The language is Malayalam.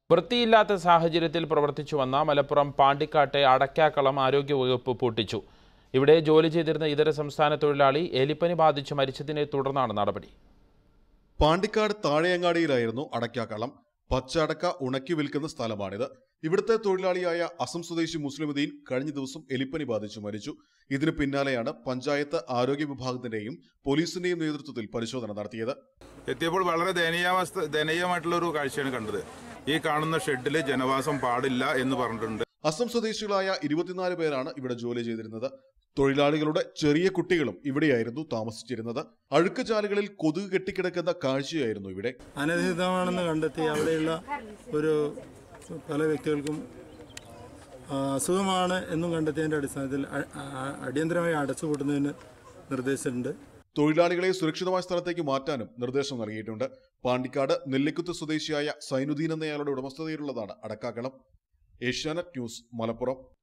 വൃത്തിയില്ലാത്ത സാഹചര്യത്തിൽ പ്രവർത്തിച്ചു വന്ന മലപ്പുറം പാണ്ടിക്കാട്ടെ അടക്കാക്കളം ആരോഗ്യവകുപ്പ് പൂട്ടിച്ചു ഇവിടെ ജോലി ചെയ്തിരുന്ന ഇതര സംസ്ഥാന തൊഴിലാളി എലിപ്പനി ബാധിച്ച് മരിച്ചതിനെ തുടർന്നാണ് നടപടി പാണ്ടിക്കാട് താഴെയങ്ങാടിയിലായിരുന്നു അടയ്ക്കാക്കളം പച്ച അടക്ക ഉണക്കി വിൽക്കുന്ന സ്ഥലമാണിത് ഇവിടുത്തെ തൊഴിലാളിയായ അസം സ്വദേശി മുസ്ലിമുദ്ദീൻ കഴിഞ്ഞ ദിവസം എലിപ്പനി ബാധിച്ചു മരിച്ചു ഇതിന് പിന്നാലെയാണ് പഞ്ചായത്ത് ആരോഗ്യ വിഭാഗത്തിന്റെയും പോലീസിന്റെയും നേതൃത്വത്തിൽ പരിശോധന നടത്തിയത് എത്തിയപ്പോൾ വളരെ ദയനീയാവസ്ഥ ദയനീയമായിട്ടുള്ള ഒരു കാഴ്ചയാണ് കണ്ടത് ഈ കാണുന്ന ഷെഡിൽ ജനവാസം പാടില്ല എന്ന് പറഞ്ഞിട്ടുണ്ട് അസം സ്വദേശികളായ ഇരുപത്തിനാല് പേരാണ് ഇവിടെ ജോലി ചെയ്തിരുന്നത് തൊഴിലാളികളുടെ ചെറിയ കുട്ടികളും ഇവിടെയായിരുന്നു താമസിച്ചിരുന്നത് അഴുക്ക് ചാലുകളിൽ കൊതുക് കെട്ടിക്കിടക്കുന്ന കാഴ്ചയായിരുന്നു ഇവിടെ അനധികൃതമാണെന്ന് കണ്ടെത്തി അവിടെയുള്ള ഒരു പല വ്യക്തികൾക്കും ആ, അസുഖമാണ് എന്നും കണ്ടെത്തിയതിൻ്റെ അടിസ്ഥാനത്തിൽ അ- അ- അടിയന്തരമായി അടച്ചുപൂട്ടുന്നതിന് നിർദ്ദേശിച്ചിട്ടുണ്ട് തൊഴിലാളികളെ സുരക്ഷിതമായ സ്ഥലത്തേക്ക് മാറ്റാനും നിർദ്ദേശം നൽകിയിട്ടുണ്ട് പാണ്ടിക്കാട് നെല്ലിക്കുത്ത് സ്വദേശിയായ സൈനുദ്ദീൻ എന്നയാളുടെ ഉടമസ്ഥതയിലുള്ളതാണ് അടക്കാക്കളം ഏഷ്യാനെറ്റ് ന്യൂസ് മലപ്പുറം